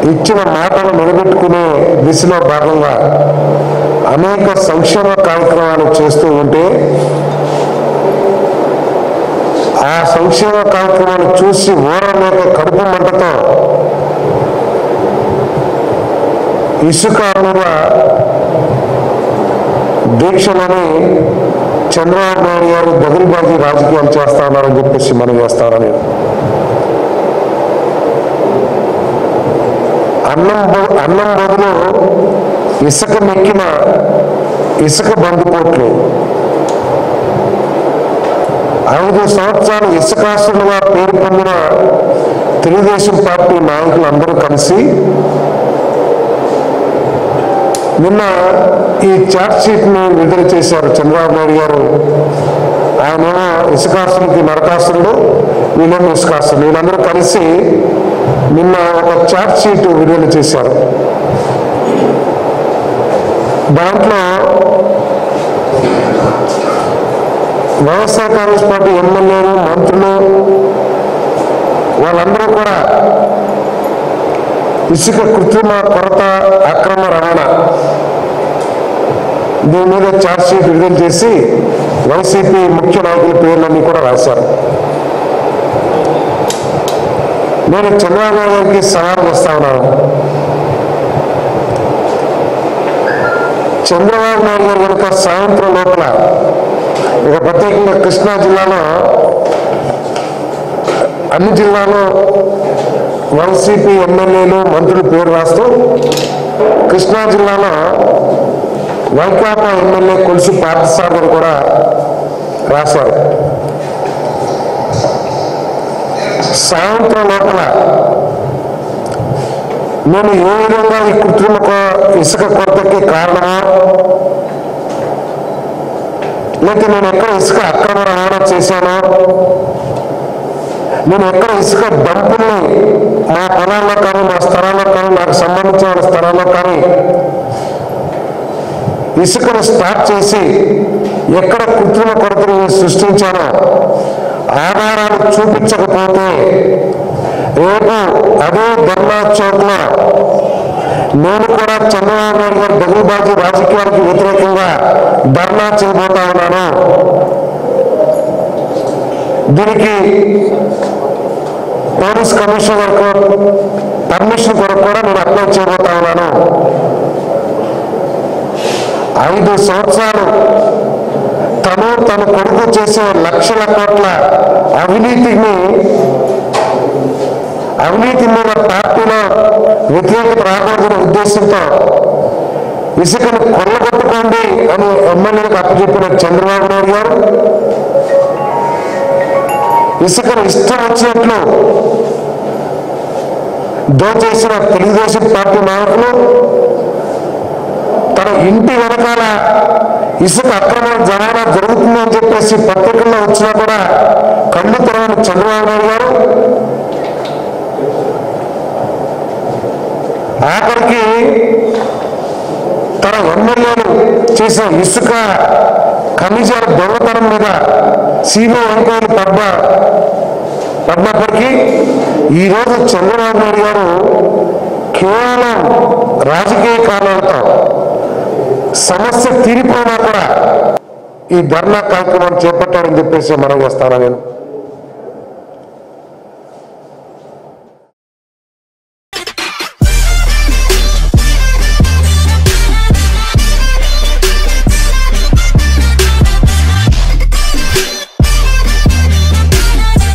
ఇచ్చిన మాటలు నిలబెట్టుకునే దిశలో భాగంగా అనేక సంక్షేమ కార్యక్రమాలు చేస్తూ ఉంటే ఆ సంక్షేమ కార్యక్రమాలు చూసి ఓరలేక కడుపు మంటతో ఇసుక మీద దీక్షలని చంద్రబాబు నాయుడు గారు బదులుబాజీ రాజకీయాలు చేస్తా ఉన్నారని చెప్పేసి మనం చేస్తానని అన్నం బ- అన్నం బదులు ఇసుక మెక్కిన ఇసుక బందిపోట్లు ఐదు సంవత్సరాలు ఇసుకాసులుగా పేరు పొందిన తెలుగుదేశం పార్టీ నాయకులు అందరూ కలిసి నిన్న ఈ చార్జ్ షీట్ ని విడుదల చేశారు చంద్రబాబు నాయుడు గారు ఆయన ఇసుకాసులకి నరకాసురుడు వీళ్ళేమో ఇసుకాసురుడు వీళ్ళందరూ కలిసి నిన్న ఒక చార్జ్ షీట్ విడుదల చేశారు దాంట్లో వైఎస్ఆర్ కాంగ్రెస్ పార్టీ ఎమ్మెల్యేలు మంత్రులు వాళ్ళందరూ కూడా ఇసుక కృత్రిమ కొరత అక్రమ రవాణా దీని మీద ఛార్జ్ షీట్ విడుదల చేసి వైసీపీ ముఖ్య నాయకుల పేర్లన్నీ కూడా రాశారు నేను చంద్రబాబు నాయుడు గారికి సవాల్ వస్తా ఉన్నాను చంద్రబాబు నాయుడు గారు కనుక సాయంత్రం లోపల ఇక ప్రత్యేకంగా కృష్ణా జిల్లాలో అన్ని జిల్లాలో వైసీపీ ఎమ్మెల్యేలు మంత్రులు పేరు రాస్తూ కృష్ణా జిల్లాలో వైకాపా ఎమ్మెల్యే కొలిసి పార్థసాగర్ కూడా రాశారు సాయంత్రం లోపల నేను ఏ విధంగా ఈ కృత్రిమ కొ- ఇసుక కొరతకి కారణమా లేక నేను ఎక్కడ ఇసుక అక్రమ రవాణా చేశానో నేను ఎక్కడ ఇసుక డంపుల్ని మా పొలాల్లో కానీ మా స్థలాల్లో కానీ నాకు సంబంధించిన స్థలాల్లో కానీ ఇసుకను స్టార్ట్ చేసి ఎక్కడ కృత్రిమ కొరతను సృష్టించానో ఆధారాలు చూపించకపోతే రేపు అదే ధర్నా చౌక్లో నేను కూడా చంద్రబాబు నాయుడు గారి బదులుబాజీ రాజకీయాలకు వ్యతిరేకంగా ధర్నా చేయబోతా ఉన్నాను దీనికి పోలీస్ కమిషనర్ పర్మిషన్ కొరకు కూడా నేను అప్లై చేయబోతా ఉన్నాను ఐదు సంవత్సరాలు తను తన కొడుకు చేసే లక్షల కోట్ల అవినీతిని అవినీతి మీద పార్టీలో వ్యతిరేకత రాకూడదనే ఉద్దేశంతో ఇసుకను కొల్లగొట్టుకోండి అని ఎమ్మెల్యేలకు అప్పచెప్పిన చంద్రబాబు నాయుడు గారు ఇసుకను ఇష్టం వచ్చినట్లు దోచేసిన తెలుగుదేశం పార్టీ నాయకులు తన ఇంటి వెనకాల ఇసుక అక్రమ రవాణా జరుగుతుందని చెప్పేసి పత్రికల్లో వచ్చినా కూడా కళ్ళు తెరవని చంద్రబాబు నాయుడు గారు ఆఖరికి తన ఎమ్మెల్యేలు చేసిన ఇసుక ఖనిజాల దొంగతనం మీద సిబిఐ ఎంక్వైరీ పడ్డ పడినప్పటికీ ఈరోజు చంద్రబాబు నాయుడు గారు కేవలం రాజకీయ కారణాలతో సమస్య తీరిపోయినా కూడా ఈ ధర్నా కార్యక్రమాన్ని చేపట్టారని చెప్పేసి మనం చేస్తాను నేను